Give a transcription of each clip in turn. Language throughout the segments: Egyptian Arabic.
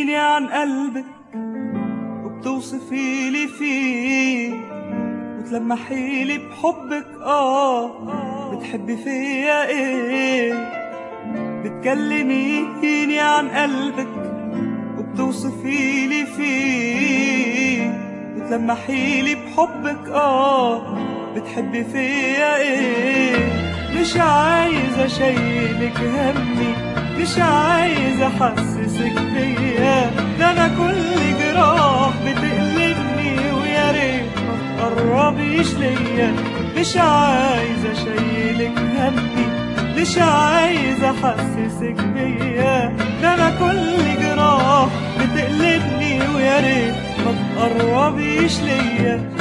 بتكلميني عن قلبك وبتوصفي لي فيه وتلمحي لي بحبك اه بتحبي فيا ايه بتكلميني عن قلبك وبتوصفي لي فيه وتلمحي لي بحبك اه بتحبي فيا ايه مش عايز اشيلك همي مش عايز احسسك بيا ده انا كل جراح بتقلبني ويا ريت ما تقربيش ليا مش عايز اشيلك همي مش عايز احسسك بيا ده انا كل جراح بتقلبني ويا ريت ما تقربيش ليا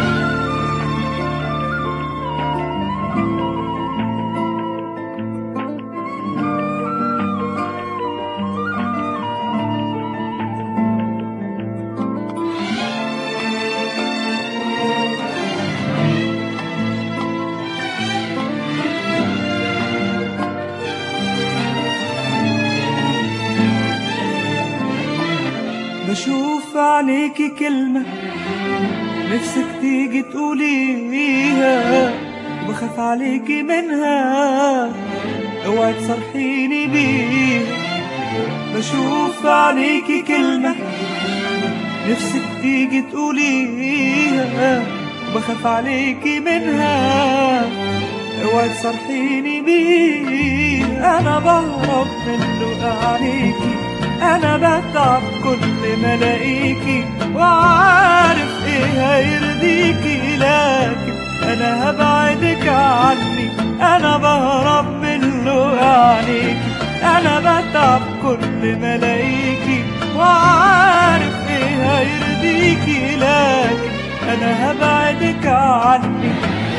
بشوف عليكي كلمة نفسك تيجي تقوليها وبخاف عليكي منها اوعي تصرحيني بيها بشوف عليكي كلمة نفسك تيجي تقوليها وبخاف عليكي منها اوعي تصرحيني بيها انا بهرب من لقى عليكي انا بتعب كل ما الاقيكي وعارف ايه هيرضيكي لكن انا هبعدك عني انا بهرب من لقى عليكي انا بتعب كل ما الاقيكي وعارف ايه هيرضيكي لكن انا هبعدك عني